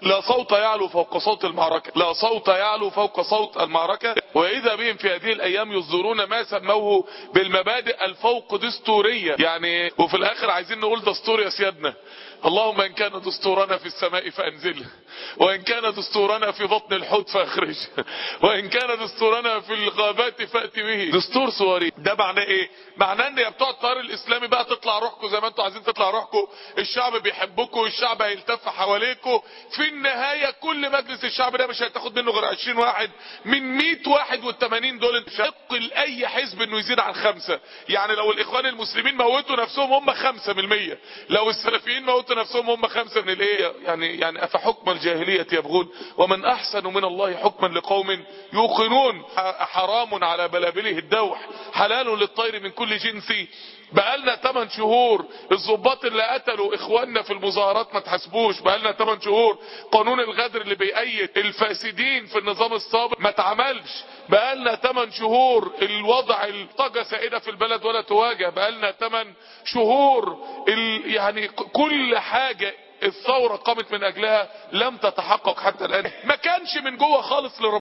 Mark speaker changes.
Speaker 1: لا صوت يعلو فوق صوت المعركة لا صوت يعلو فوق صوت المعركة واذا بهم في هذه الايام يصدرون ما سموه بالمبادئ الفوق دستورية يعني وفي الاخر عايزين نقول دستور يا سيادنا اللهم ان كان دستورنا في السماء فانزله وان كان دستورنا في بطن الحوت فاخرجه وان كان دستورنا في الغابات فات به دستور صوري ده معناه ايه معناه ان يا بتوع التيار الاسلامي بقى تطلع روحكم زي ما انتوا عايزين تطلع روحكم الشعب بيحبكم الشعب هيلتف حواليكم في النهاية كل مجلس الشعب ده مش هتاخد منه غير 20 واحد من 100 واحد وال80 دول شق لاي حزب انه يزيد عن خمسة يعني لو الاخوان المسلمين موتوا نفسهم هم خمسة من المية لو السلفيين موتوا نفسهم هم خمسة من الايه يعني يعني افحكم الجاهلية يبغون ومن احسن من الله حكما لقوم يوقنون حرام على بلابله الدوح حلال للطير من كل جنس بقالنا 8 شهور الضباط اللي قتلوا اخواننا في المظاهرات ما تحاسبوش بقالنا 8 شهور قانون الغدر اللي بيأيد الفاسدين في النظام السابق ما اتعملش بقالنا 8 شهور الوضع الطاقة سائدة في البلد ولا تواجه بقالنا 8 شهور ال... يعني كل حاجة الثورة قامت من اجلها لم تتحقق حتى الان ما كانش من جوه خالص لربنا